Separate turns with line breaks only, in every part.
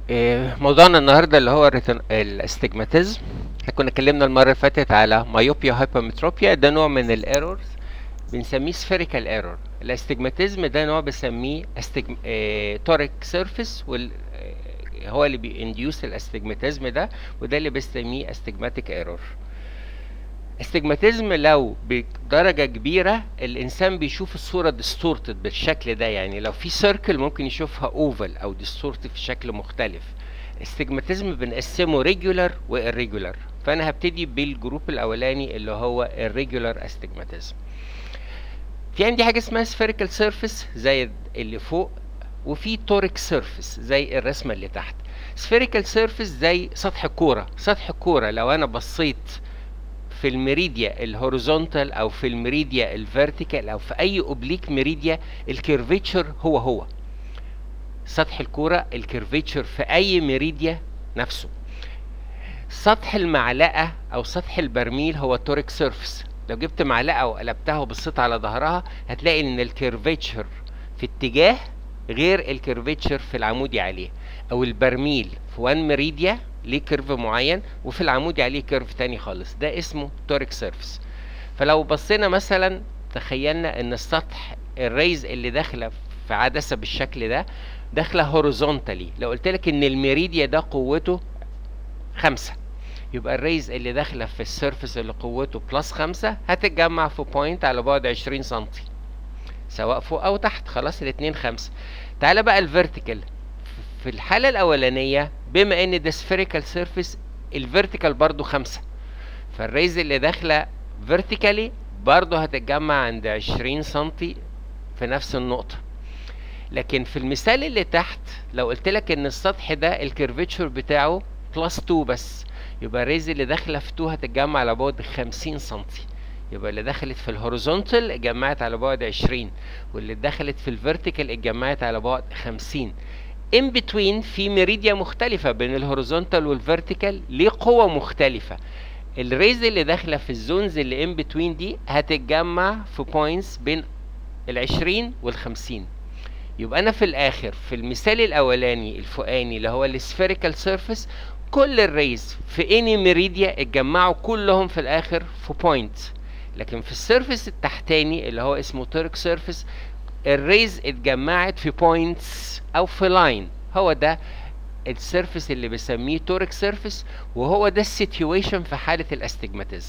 إيه، موضوعنا النهارده اللي هو الريتن- الاستجماتيزم احنا كنا اتكلمنا المره اللي فاتت على مايوبيا هايبرمتروبيا ده نوع من الايرورز بنسميه سفيريكال ايرور الاستجماتيزم ده نوع بنسميه استجم... اه... توريك سيرفيس وال اه... هو اللي بينديوس الاستجماتيزم ده وده اللي بنسميه استجماتيك ايرور استجماتيزم لو بدرجة كبيرة الإنسان بيشوف الصورة ديستورتد بالشكل ده يعني لو في سيركل ممكن يشوفها اوفل أو ديستورتد في شكل مختلف استجماتيزم بنقسمه ريجولار وإريجولار فأنا هبتدي بالجروب الأولاني اللي هو الريجولار استجماتيزم في عندي حاجة اسمها سفيريكال سيرفيس زي اللي فوق وفي توريك سيرفيس زي الرسمة اللي تحت سفيريكال سيرفيس زي سطح الكورة سطح الكورة لو أنا بصيت في الميريديا الهوريزونتال او في الميريديا الفيرتيكال او في اي اوبليك ميريديا الكيرفيتشر هو هو سطح الكوره الكيرفيتشر في اي ميريديا نفسه سطح المعلقه او سطح البرميل هو التوريك سيرفيس لو جبت معلقه وقلبتها وبصيت على ظهرها هتلاقي ان الكيرفيتشر في اتجاه غير الكيرفيتشر في العمودي عليه او البرميل في وان ميريديا ليه كيرف معين وفي العمودي عليه كيرف تاني خالص ده اسمه توريك سيرفيس فلو بصينا مثلا تخيلنا ان السطح الريز اللي داخله في عدسه بالشكل ده داخله هوريزونتالي لو قلت لك ان الميريديا ده قوته خمسة يبقى الريز اللي داخله في السيرفيس اللي قوته بلس خمسة هتتجمع في بوينت على بعد عشرين سنتي سواء فوق او تحت خلاص الاتنين خمسة تعالى بقى الفيرتيكال في الحالة الأولانية بما إن ده سفيريكال سيرفيس الفيرتيكال برضو خمسة فالريز اللي داخلة فيرتيكالي برضو هتتجمع عند عشرين سنتي في نفس النقطة لكن في المثال اللي تحت لو قلت لك إن السطح ده الكيرفيتشر بتاعه بلس 2 بس يبقى الريز اللي داخلة في 2 هتتجمع على بعد 50 سنتي يبقى اللي دخلت في الهوريزونتال اتجمعت على بعد 20 واللي دخلت في الفيرتيكال اتجمعت على بعد 50 ان بتوين في ميريديا مختلفة بين الهوريزونتال والفيرتيكال ليه قوة مختلفة الريز اللي داخلة في الزونز اللي ان بتوين دي هتتجمع في بوينتس بين العشرين والخمسين يبقى انا في الاخر في المثال الاولاني الفوقاني اللي هو السفيريكال سيرفيس كل الريز في اني ميريديا اتجمعوا كلهم في الاخر في بوينت لكن في السيرفيس التحتاني اللي هو اسمه تورك سيرفيس الريز اتجمعت في بوينتس او في لاين هو ده السيرفيس اللي بسميه تورك سيرفيس وهو ده السيتويشن في حالة الاستجماتيزم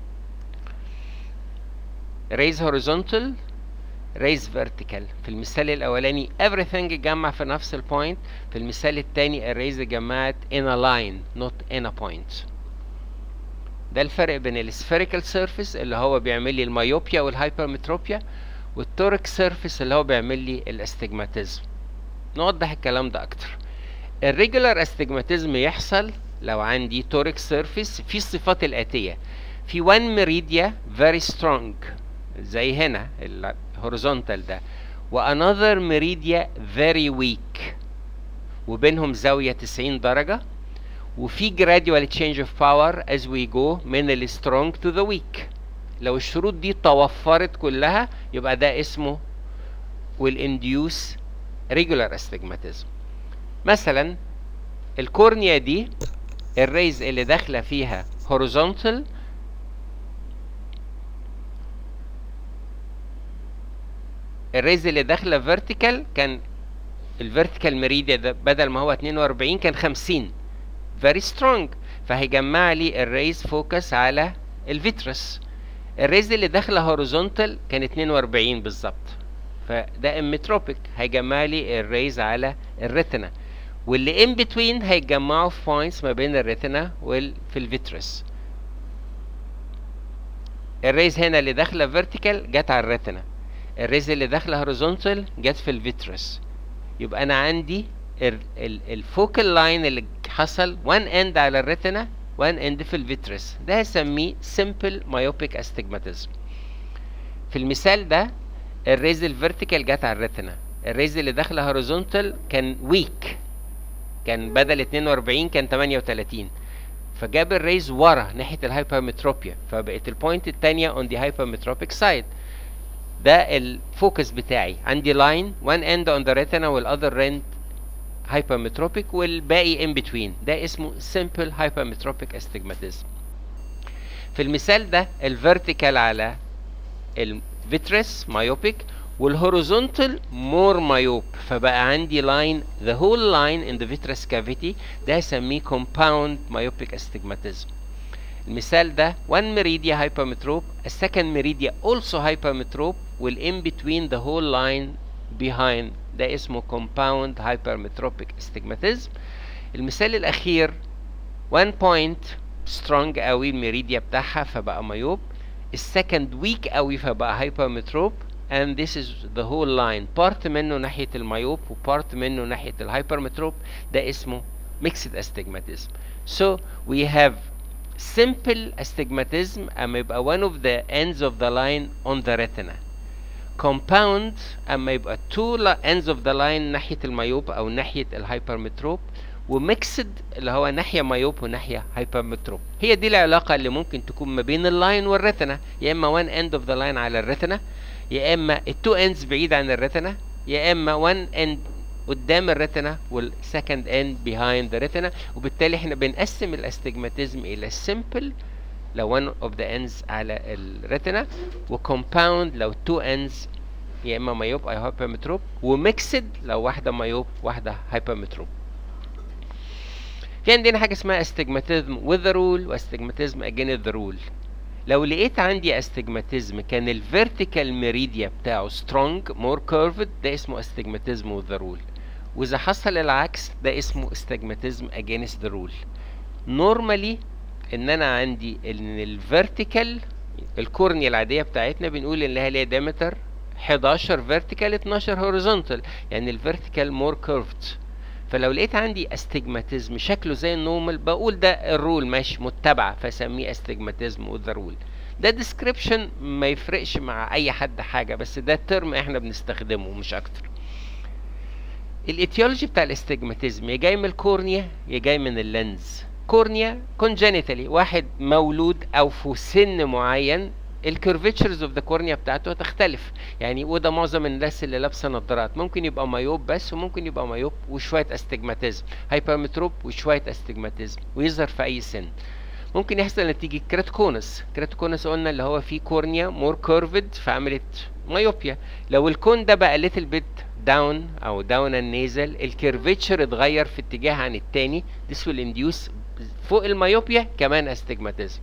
ريز هوريزونتال ريز فيرتيكال في المثال الاولاني everything اتجمع في نفس البوينت في المثال الثاني الريز اتجمعت in a line not in a point ده الفرق بين السفيريكال سيرفيس اللي هو بيعمل لي المايوبيا والهايبرمتروبيا والتورك سيرفيس اللي هو بيعمل لي الاستجماتيزم نوضح الكلام ده اكتر الريجولار استجماتيزم يحصل لو عندي تورك سيرفيس في الصفات الاتيه في one ميريديا very strong زي هنا الهوريزونتال ده وانذر ميريديا very weak وبينهم زاويه 90 درجه وفي gradual change of power as we go من ال strong to the weak لو الشروط دي توفرت كلها يبقى ده اسمه will induce regular astigmatism مثلا الكورنيا دي الريز اللي داخله فيها horizontal الريز اللي داخله vertical كان الفيرتيكال ميريديا ده بدل ما هو 42 كان 50 very strong فهيجمع لي الريز فوكس على الفيترس الريز اللي داخله هوريزونتال كان 42 بالظبط فده اميتروبيك هيجمع لي الريز على الريتنا واللي ان بتوين هيتجمعوا في بوينتس ما بين الريتنا وفي الفيترس الريز هنا اللي داخله فيرتيكال جت على الريتنا الريز اللي داخله هوريزونتال جت في الفيترس يبقى انا عندي الفوكال لاين اللي حصل وان اند على الريتنا وان اند في الفيترس ده هسميه simple myopic astigmatism في المثال ده الريز الفيرتيكال جت على الريتنا الريز اللي داخله هوريزونتال كان ويك كان بدل 42 كان 38 فجاب الريز ورا ناحيه الهايبرمتروبيا فبقت البوينت الثانيه اون دي هايبرمتروبيك سايد ده الفوكس بتاعي عندي لاين one end on the retina والاذر end hypermetropic والباقي in between ده اسمه simple hypermetropic astigmatism في المثال ده الفيرتيكال على الفيترس مايوبيك والهوريزونتال مور مايوب فبقى عندي لاين the whole line in the vitreous cavity ده هسميه compound myopic astigmatism المثال ده one meridia hypermetrope a second meridia also hypermetrope will in between the whole line behind ده اسمه compound hypermetropic astigmatism المثال الأخير one point strong قوي الميريديا بتاعها فبقى مايوب السكند ويك قوي فبقى هايبرمتروب and this is the whole line part منه ناحية المايوب وبارت منه ناحية الهايبرمتروب ده اسمه mixed astigmatism so we have simple astigmatism اما يبقى one of the ends of the line on the retina compound اما يبقى two ends of the line ناحية المايوب او ناحية الهايبرمتروب وميكسد اللي هو ناحية مايوب وناحية هايبرمتروب هي دي العلاقة اللي ممكن تكون ما بين اللاين والريتنا يا اما one end of the line على الريتنا يا اما التو ends بعيد عن الريتنا يا اما one end قدام الريتنا والسكند اند behind the retina وبالتالي احنا بنقسم الاستجماتيزم الى simple لو one of the ends على الريتنا وكومباوند لو two ends يا اما مايوب او هايبرمتروب وميكسد لو واحده مايوب واحده هايبرمتروب في عندنا حاجه اسمها استجماتيزم with the rule واستجماتيزم against the rule لو لقيت عندي استجماتيزم كان الفيرتيكال ميريديا بتاعه سترونج مور كيرفد ده اسمه استجماتيزم with the rule واذا حصل العكس ده اسمه استجماتيزم against the rule نورمالي ان انا عندي ان الفيرتيكال الكورنيا العاديه بتاعتنا بنقول ان لها ليها دايمتر 11 فيرتيكال 12 هوريزونتال يعني الفيرتيكال مور كيرفد فلو لقيت عندي استجماتيزم شكله زي النورمال بقول ده الرول ماشي متبع فاسميه استجماتيزم وذ رول ده ديسكريبشن ما يفرقش مع اي حد حاجه بس ده ترم احنا بنستخدمه مش اكتر الايتيولوجي بتاع الاستجماتيزم يا جاي من الكورنيا يا جاي من اللينز كورنيا كونجينيتالي واحد مولود او في سن معين الكيرفيتشرز اوف ذا كورنيا بتاعته هتختلف يعني وده معظم الناس اللي لابسه نظارات ممكن يبقى مايوب بس وممكن يبقى مايوب وشويه استجماتيزم هايبرمتروب وشويه استجماتيزم ويظهر في اي سن ممكن يحصل نتيجه كراتكونس كراتكونس قلنا اللي هو فيه كورنيا مور كيرفد فعملت مايوبيا لو الكون ده بقى ليتل بيت داون او داون النيزل الكيرفيتشر اتغير في اتجاه عن التاني this will induce فوق المايوبيا كمان استجماتيزم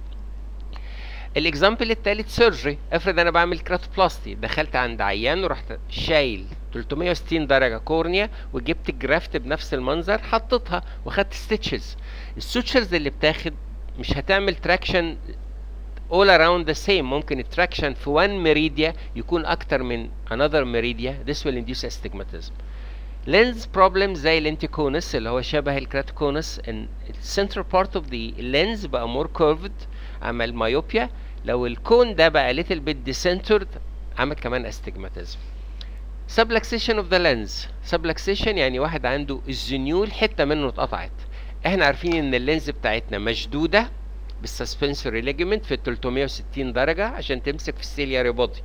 الاكزامبل التالت سيرجري افرض انا بعمل كراتوبلاستي دخلت عند عيان ورحت شايل 360 درجه كورنيا وجبت الجرافت بنفس المنظر حطيتها وخدت ستيتشز الستيتشز اللي بتاخد مش هتعمل تراكشن all around the same ممكن التراكشن في one meridia يكون اكتر من another meridia this will induce astigmatism lens problem زي الانتيكونس اللي هو شبه الكراتوكونس ان السنتر بارت اوف ذا lens بقى more curved عمل مايوبيا لو الكون ده بقى little bit decentered عمل كمان astigmatism subluxation of the lens subluxation يعني واحد عنده الزنيول حته منه اتقطعت احنا عارفين ان اللينز بتاعتنا مشدوده بالسسبنسوري ليجمنت في 360 درجه عشان تمسك في السيلياري بودي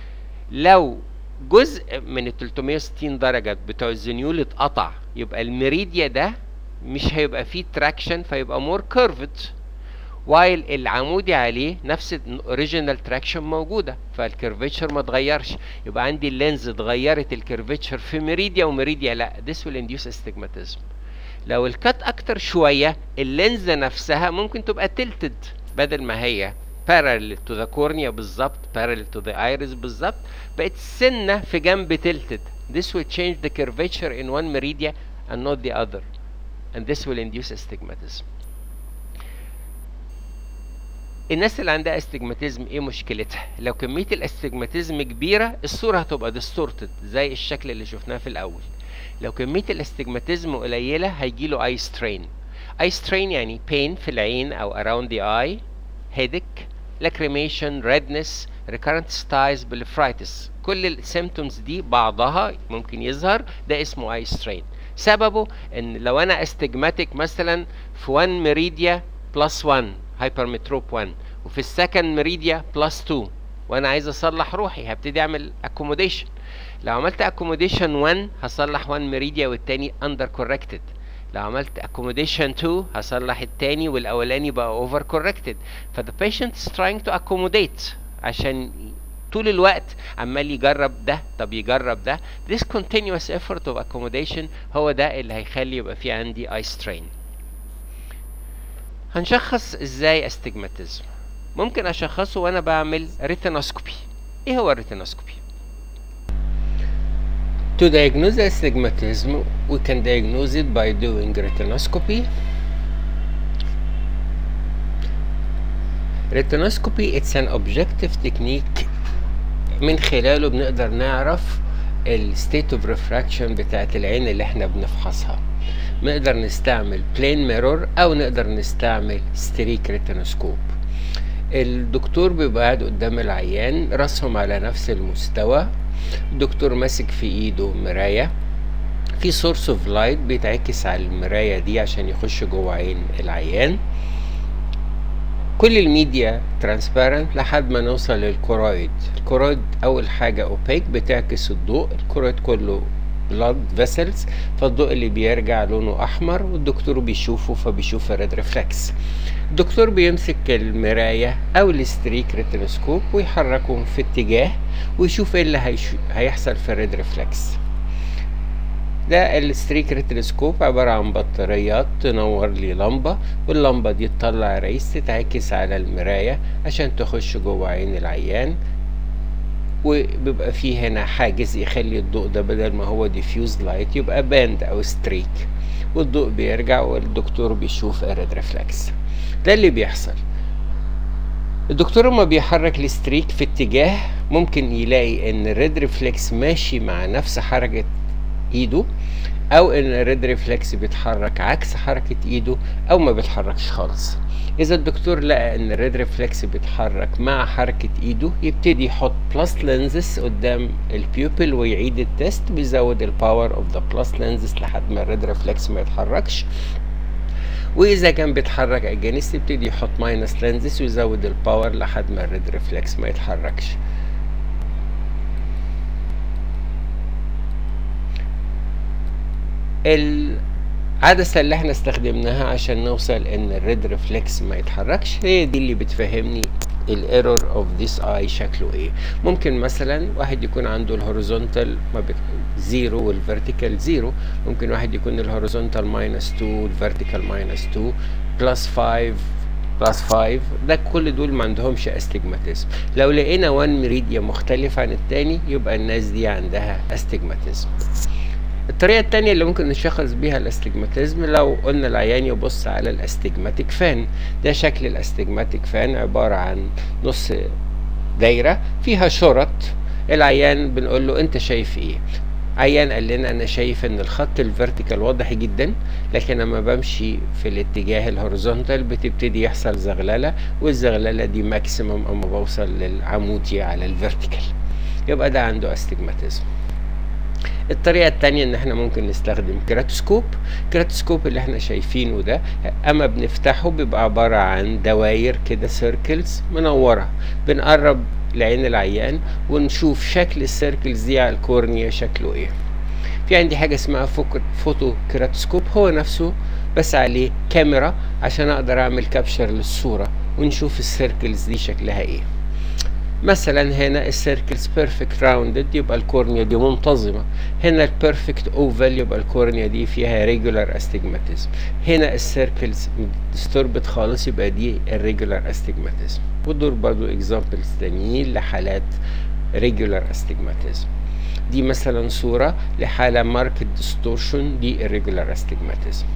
لو جزء من ال 360 درجه بتوع الزنيول اتقطع يبقى الميريديا ده مش هيبقى فيه تراكشن فيبقى مور كيرفد وايل العمودي عليه نفس الاوريجينال تراكشن موجوده فالكيرفيتشر ما اتغيرش يبقى عندي اللينز اتغيرت الكيرفيتشر في ميريديا وميريديا لا this will induce astigmatism لو الكات اكتر شويه اللينز نفسها ممكن تبقى تلتد بدل ما هي parallel to the cornea بالظبط parallel to the iris بالظبط بقت سنه في جنب تلتد this will change the curvature in one meridia and not the other and this will induce astigmatism الناس اللي عندها استجماتيزم ايه مشكلتها لو كميه الاستجماتيزم كبيره الصوره هتبقى ديستورتد زي الشكل اللي شفناه في الاول لو كميه الاستجماتيزم قليله هيجي له اي سترين اي سترين يعني pain في العين او around the eye headache lacrimation redness recurrent styes blepharitis كل السيمتومز دي بعضها ممكن يظهر ده اسمه اي سترين سببه ان لو انا استجماتيك مثلا في 1 ميريديا بلس 1 هايبرمتروب 1 وفي السكند ميريديا بلس 2 وانا عايز اصلح روحي هبتدي اعمل اكوموديشن لو عملت اكوموديشن 1 هصلح 1 ميريديا والتاني اندر كوركتد لو عملت accommodation 2 هصلح التاني والاولاني بقى over corrected ف the patient is trying to accommodate عشان طول الوقت عمال يجرب ده طب يجرب ده this continuous effort of accommodation هو ده اللي هيخلي يبقى في عندي eye strain هنشخص ازاي استجماتيزم ممكن اشخصه وانا بعمل ريتينوسكوبي ايه هو الريتينوسكوبي To diagnose astigmatism, we can diagnose it by doing retinoscopy. Retinoscopy it's an objective technique من خلاله بنقدر نعرف ال state of refraction بتاعت العين اللي احنا بنفحصها نقدر نستعمل plane mirror او نقدر نستعمل ستريك ريتينوسكوب الدكتور بيبقى قاعد قدام العيان راسهم على نفس المستوى الدكتور ماسك في ايده مراية في سورس اوف لايت بيتعكس على المراية دي عشان يخش جوه عين العيان كل الميديا ترانسبيرنت لحد ما نوصل للكورويد الكورويد اول حاجة اوبيك بتعكس الضوء الكورويد كله بلاد فيسلز فالضوء اللي بيرجع لونه احمر والدكتور بيشوفه فبيشوف الريد ريفلكس الدكتور بيمسك المراية او الستريك ريتينوسكوب ويحركهم في اتجاه ويشوف ايه اللي هيش... هيحصل في الريد ريفلكس ده الستريك ريتينوسكوب عبارة عن بطاريات تنور لي لمبة واللمبة دي تطلع رئيس تتعكس على المراية عشان تخش جوه عين العيان وبيبقى فيه هنا حاجز يخلي الضوء ده بدل ما هو ديفيوز لايت يبقى باند او ستريك والضوء بيرجع والدكتور بيشوف الريد ريفلكس ده اللي بيحصل الدكتور لما بيحرك الستريك في اتجاه ممكن يلاقي ان الريد ريفلكس ماشي مع نفس حركة ايده او ان الريد ريفلكس بيتحرك عكس حركة ايده او ما بيتحركش خالص اذا الدكتور لقى ان الريد ريفلكس بيتحرك مع حركة ايده يبتدي يحط بلس لينزز قدام البيوبل ويعيد التست بيزود الباور اوف ذا بلس لينزز لحد ما الريد ريفلكس ما يتحركش واذا كان بيتحرك اجانست يبتدي يحط ماينس لينزز ويزود الباور لحد ما الريد ريفلكس ما يتحركش العدسة اللي احنا استخدمناها عشان نوصل ان الريد ريفلكس ما يتحركش هي دي اللي بتفهمني الايرور اوف ذيس اي شكله ايه ممكن مثلا واحد يكون عنده الهوريزونتال ما بت... زيرو والفيرتيكال زيرو ممكن واحد يكون الهوريزونتال ماينس 2 والفيرتيكال ماينس 2 بلس 5 بلس 5 ده كل دول ما عندهمش استجماتيزم لو لقينا 1 ميريديا مختلف عن التاني يبقى الناس دي عندها استجماتيزم الطريقة التانية اللي ممكن نشخص بيها الاستجماتيزم لو قلنا العيان يبص على الاستجماتيك فان ده شكل الاستجماتيك فان عبارة عن نص دايرة فيها شرط العيان بنقول له انت شايف ايه عيان قال لنا انا شايف ان الخط الفيرتيكال واضح جدا لكن لما بمشي في الاتجاه الهوريزونتال بتبتدي يحصل زغلله والزغلله دي ماكسيمم اما بوصل للعمودي على الفيرتيكال يبقى ده عنده استجماتيزم الطريقة التانية ان احنا ممكن نستخدم كراتوسكوب كراتوسكوب اللي احنا شايفينه ده اما بنفتحه بيبقى عبارة عن دواير كده سيركلز منورة بنقرب لعين العيان ونشوف شكل السيركلز دي على الكورنيا شكله ايه في عندي حاجة اسمها فوتو كراتوسكوب هو نفسه بس عليه كاميرا عشان اقدر اعمل كابشر للصورة ونشوف السيركلز دي شكلها ايه مثلا هنا السيركلز بيرفكت راوندد يبقى الكورنيا دي منتظمه هنا البيرفكت اوفال يبقى الكورنيا دي فيها ريجولار استجماتيزم هنا السيركلز ديستوربت خالص يبقى دي الريجولار استجماتيزم ودول برضو اكزامبلز تانيين لحالات ريجولار استجماتيزم دي مثلا صورة لحالة ماركت ديستورشن دي الريجولار استجماتيزم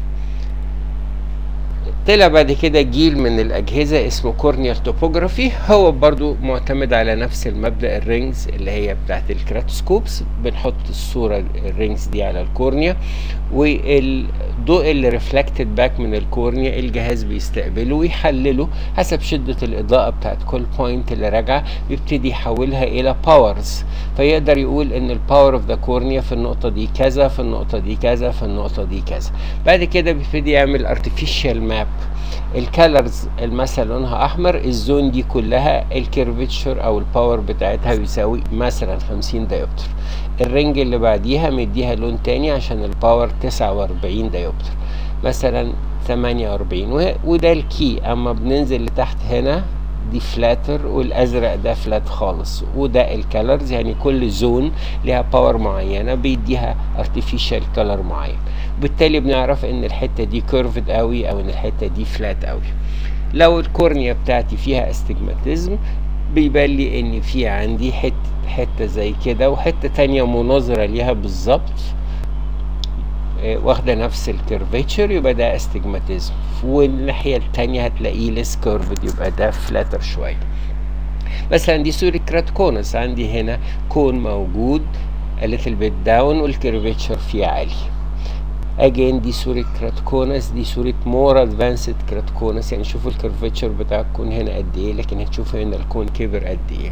طلع بعد كده جيل من الأجهزة اسمه كورنيال توبوجرافي هو برضو معتمد على نفس المبدأ الرينجز اللي هي بتاعت الكراتوسكوبس بنحط الصورة الرينجز دي على الكورنيا والضوء اللي ريفلكتد باك من الكورنيا الجهاز بيستقبله ويحلله حسب شدة الإضاءة بتاعت كل بوينت اللي راجعة بيبتدي يحولها إلى باورز فيقدر يقول إن الباور اوف ذا كورنيا في النقطة دي كذا في النقطة دي كذا في النقطة دي كذا بعد كده بيبتدي يعمل artificial ماب الكالرز المثل لونها احمر الزون دي كلها الكيرفتشر او الباور بتاعتها بيساوي مثلا 50 دايوبتر الرنج اللي بعديها مديها لون تاني عشان الباور 49 دايوبتر مثلا 48 وده الكي اما بننزل لتحت هنا دي فلاتر والازرق ده فلات خالص وده الكالرز يعني كل زون ليها باور معينه بيديها ارتفيشال كلر معين وبالتالي بنعرف ان الحته دي كيرفد قوي او ان الحته دي فلات قوي لو الكورنيا بتاعتي فيها استجماتيزم بيبان لي ان في عندي حته حته زي كده وحته تانية مناظره ليها بالظبط واخده نفس الكيرفيتشر يبقى ده استجماتيزم والناحيه التانية هتلاقيه ليس كيرفد يبقى ده فلاتر شويه مثلا دي صوره كراتكونس عندي هنا كون موجود الليتل بيت داون والكيرفيتشر فيه عالي اجين دي صورة كراتكونس دي صورة مور ادفانسد كراتكونس يعني شوفوا الكيرفيتشر بتاع الكون هنا قد ايه لكن هتشوفوا هنا الكون كبر قد ايه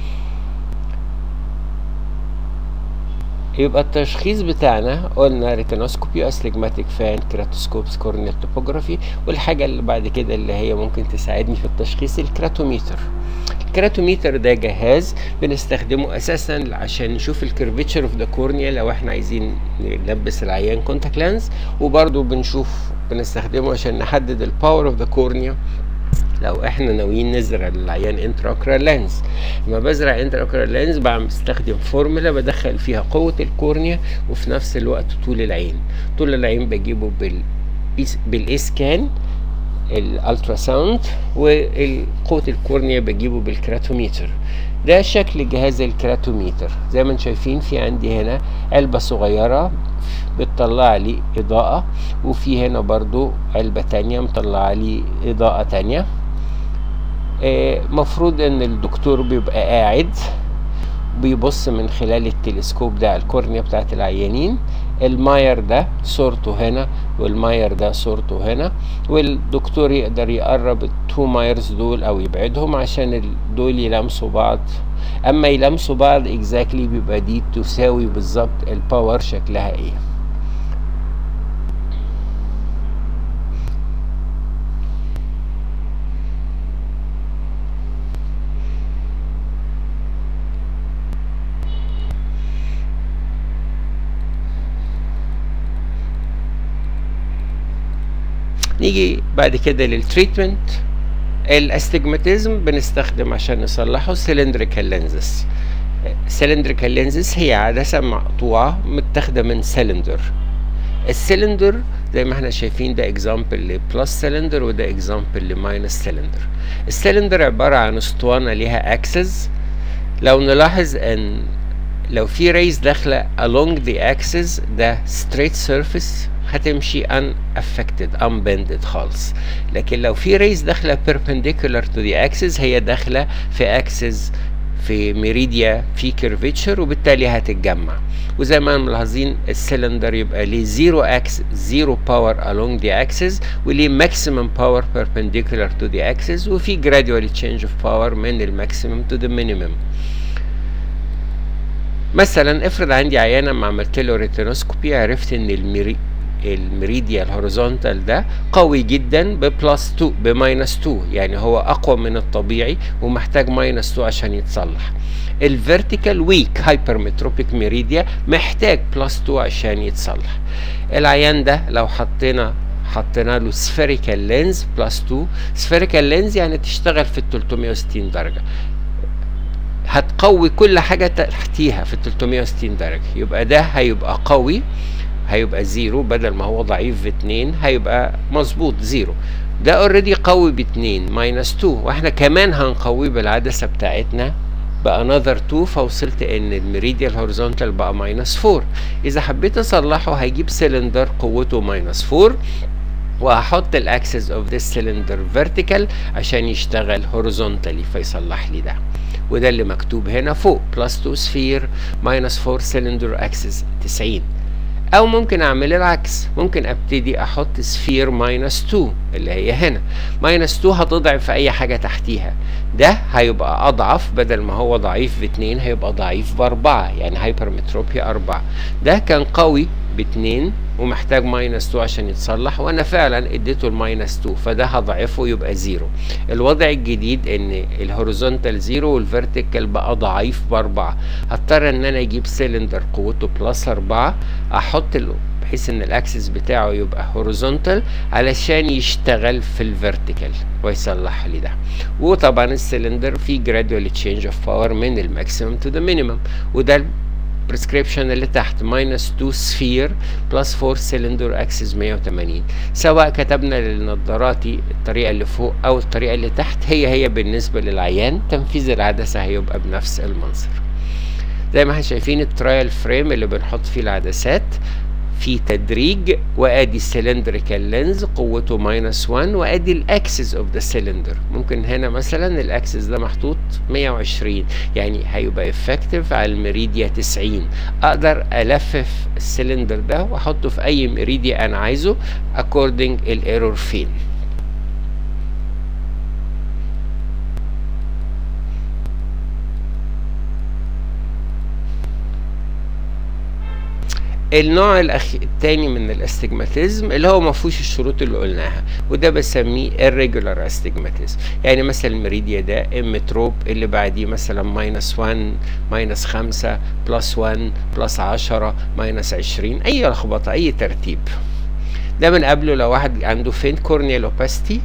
يبقى التشخيص بتاعنا قلنا ريتينوسكوبي استجماتيك فان كراتوسكوبس كورنيال توبوجرافي والحاجة اللي بعد كده اللي هي ممكن تساعدني في التشخيص الكراتوميتر الكراتوميتر ده جهاز بنستخدمه اساسا عشان نشوف الكيرفتشر اوف ذا كورنيا لو احنا عايزين نلبس العيان كونتاكت لانز وبرده بنشوف بنستخدمه عشان نحدد الباور اوف ذا كورنيا لو احنا ناويين نزرع للعيان انتراكرال لينز لما بزرع انتراكرال لينز بستخدم فورمولا بدخل فيها قوة الكورنيا وفي نفس الوقت طول العين طول العين بجيبه بال بالاسكان الالترا ساوند وقوة الكورنيا بجيبه بالكراتوميتر ده شكل جهاز الكراتوميتر زي ما انتم شايفين في عندي هنا علبة صغيرة بتطلع لي اضاءة وفي هنا برضو علبة تانية مطلعة لي اضاءة تانية مفروض ان الدكتور بيبقى قاعد بيبص من خلال التلسكوب ده على الكورنيا بتاعت العيانين الماير ده صورته هنا والماير ده صورته هنا والدكتور يقدر يقرب التو مايرز دول او يبعدهم عشان دول يلمسوا بعض اما يلمسوا بعض اكزاكتلي بيبقى دي تساوي بالظبط الباور شكلها ايه نيجي بعد كده للتريتمنت الاستجماتيزم بنستخدم عشان نصلحه سلندريكال لينزز سلندريكال لينزز هي عدسة مقطوعة متاخدة من سلندر السلندر زي ما احنا شايفين ده اكزامبل لبلس سلندر وده اكزامبل لماينس سلندر السلندر عبارة عن اسطوانة ليها اكسس لو نلاحظ ان لو في ريز داخلة along the axis ده straight surface هتمشي unaffected unbended خالص لكن لو في ريز داخلة perpendicular to the axis هي داخلة في axis في ميريديا في كيرفيتشر وبالتالي هتتجمع وزي ما ملاحظين السلندر يبقى ليه زيرو اكس زيرو باور along the axis وليه ماكسيمم باور perpendicular to the axis وفي gradual change of power من الماكسيمم to the minimum مثلا افرض عندي عيانه ما عملت له ريتينوسكوبي عرفت ان الميري الميريديا الهوريزونتال ده قوي جدا ببلس 2 بماينس 2 يعني هو اقوى من الطبيعي ومحتاج ماينس 2 عشان يتصلح الفيرتيكال ويك هايبرمتروبيك ميريديا محتاج بلس 2 عشان يتصلح العيان ده لو حطينا حطينا له سفيريكال لينز بلس 2 سفيريكال لينز يعني تشتغل في ال 360 درجه هتقوي كل حاجة تحتيها في 360 درجة يبقى ده هيبقى قوي هيبقى زيرو بدل ما هو ضعيف في اتنين هيبقى مظبوط زيرو ده اوريدي قوي باتنين ماينس 2 واحنا كمان هنقويه بالعدسة بتاعتنا بانذر 2 فوصلت ان الميريديال هوريزونتال بقى ماينس 4 اذا حبيت اصلحه هيجيب سلندر قوته ماينس 4 وهحط الاكسس اوف ذس سلندر فيرتيكال عشان يشتغل هوريزونتالي فيصلح لي ده وده اللي مكتوب هنا فوق بلس 2 سفير ماينس 4 سلندر اكسس 90 او ممكن اعمل العكس ممكن ابتدي احط سفير ماينس 2 اللي هي هنا ماينس 2 هتضعف في اي حاجه تحتيها ده هيبقى اضعف بدل ما هو ضعيف ب 2 هيبقى ضعيف باربعة يعني هايبرمتروبيا 4 ده كان قوي باتنين ومحتاج ماينس 2 عشان يتصلح وانا فعلا اديته الماينس 2 فده هضعفه يبقى زيرو الوضع الجديد ان الهوريزونتال زيرو والفيرتيكال بقى ضعيف باربعة هضطر ان انا اجيب سيلندر قوته بلس اربعة احط بحيث ان الاكسس بتاعه يبقى هوريزونتال علشان يشتغل في الفيرتيكال ويصلح لي ده وطبعا السلندر فيه جرادوال تشينج اوف باور من الماكسيمم تو ذا مينيمم وده البريسكريبشن اللي تحت ماينس 2 سفير بلس 4 سلندر اكسس 180 سواء كتبنا للنظاراتي الطريقه اللي فوق او الطريقه اللي تحت هي هي بالنسبه للعيان تنفيذ العدسه هيبقى بنفس المنظر زي ما احنا شايفين الترايل فريم اللي بنحط فيه العدسات في تدريج وادي السلندريكال لينز قوته ماينس 1 وادي الاكسس اوف ذا سلندر ممكن هنا مثلا الاكسس ده محطوط 120 يعني هيبقى افكتيف على الميريديا 90 اقدر الفف السلندر ده واحطه في اي ميريديا انا عايزه اكوردنج الايرور فين النوع الأخ... التاني من الاستجماتيزم اللي هو ما فيهوش الشروط اللي قلناها وده بسميه irregular استجماتيزم يعني مثلا المريديا ده امتروب اللي بعديه مثلا ماينس 1 ماينس 5 بلس 1 بلس 10 ماينس 20 اي لخبطه اي ترتيب ده من قبله لو واحد عنده فين كورنيال اوباستي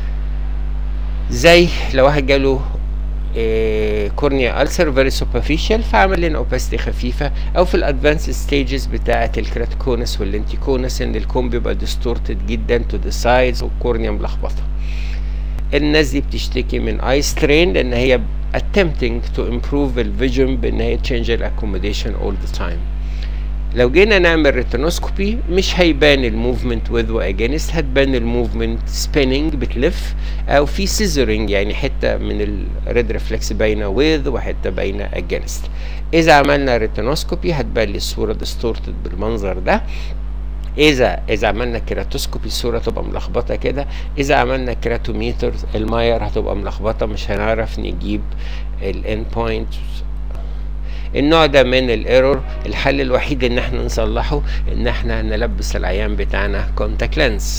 زي لو واحد جاله كورنيا ألسر فيري سوبرفيشال فعمل لنا اوباستي خفيفة أو في الأدفانس ستيجز بتاعة الكراتكونس واللينتيكونس إن الكون بيبقى ديستورتد جدا تو ذا سايدز والكورنيا ملخبطة. الناس دي بتشتكي من اي سترين لأن هي attempting to improve الفيجن بإن هي change الأكوموديشن all the time. لو جينا نعمل ريتينوسكوبي مش هيبان الموفمنت وذ واجينست هتبان الموفمنت سبيننج بتلف او في سيزرنج يعني حته من الريد ريفلكس باينه وذ وحته باينه اجينست اذا عملنا ريتينوسكوبي هتبان لي الصوره ديستورتد بالمنظر ده اذا اذا عملنا كيراتوسكوبي الصوره تبقى ملخبطه كده اذا عملنا كيراتوميتر الماير هتبقى ملخبطه مش هنعرف نجيب الاند بوينت النوع ده من الايرور الحل الوحيد ان احنا نصلحه ان احنا نلبس العيان بتاعنا كونتاكت لينز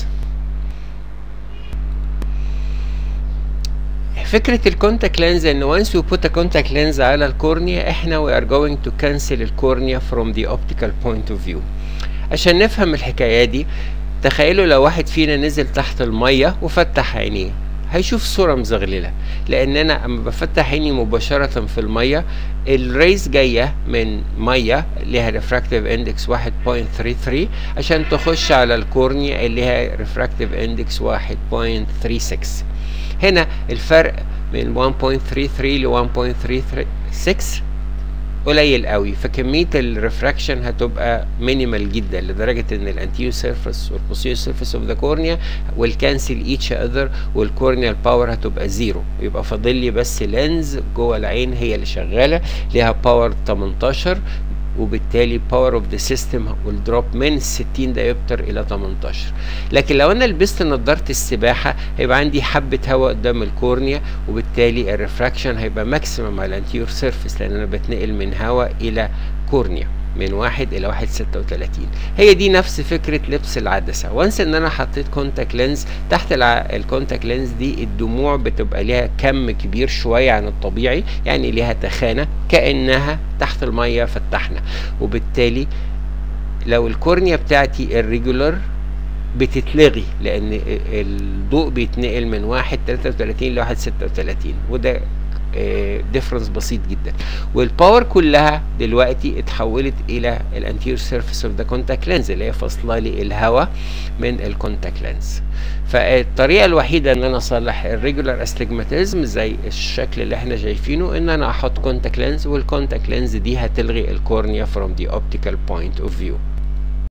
فكرة الكونتاكت لينز ان once we put a contact lens على الكورنيا احنا we are going to cancel الكورنيا from the optical point of view عشان نفهم الحكاية دي تخيلوا لو واحد فينا نزل تحت المية وفتح عينيه هيشوف صورة مزغللة لأن أنا أما بفتح عيني مباشرة في المية الريز جاية من مية ليها ريفراكتيف اندكس 1.33 عشان تخش على الكورنيا اللي ليها ريفراكتيف اندكس 1.36 هنا الفرق من 1.33 ل 1.36 قليل قوي فكميه الريفراكشن هتبقى مينيمال جدا لدرجه ان الانتيو سيرفيس والبوسيو سيرفيس اوف ذا كورنيا والكانسل ايتش اذر والكورنيال باور هتبقى زيرو يبقى فاضل لي بس لينز جوه العين هي اللي شغاله ليها باور 18 وبالتالي باور اوف ذا سيستم والدروب من 60 دايوبتر الى 18 لكن لو انا لبست نظاره السباحه هيبقى عندي حبه هواء قدام الكورنيا وبالتالي الريفراكشن هيبقى ماكسيمم على الانتيور سيرفيس لان انا بتنقل من هواء الى كورنيا من واحد الى واحد ستة وتلاتين هي دي نفس فكرة لبس العدسة وانس ان انا حطيت كونتاكت لينز تحت الكونتاكت لينز دي الدموع بتبقى ليها كم كبير شوية عن الطبيعي يعني ليها تخانة كأنها تحت المية فتحنا وبالتالي لو الكورنيا بتاعتي الريجولر بتتلغي لان الضوء بيتنقل من واحد تلاتة وتلاتين لواحد ستة وتلاتين وده ديفرنس بسيط جدا والباور كلها دلوقتي اتحولت الى الانتير سيرفيس اوف ذا كونتاكت لينز اللي هي فاصله لي الهواء من الكونتاكت لينز فالطريقه الوحيده ان انا اصلح الريجولار استجماتيزم زي الشكل اللي احنا شايفينه ان انا احط كونتاكت لينز والكونتاكت لينز دي هتلغي الكورنيا from the optical point of view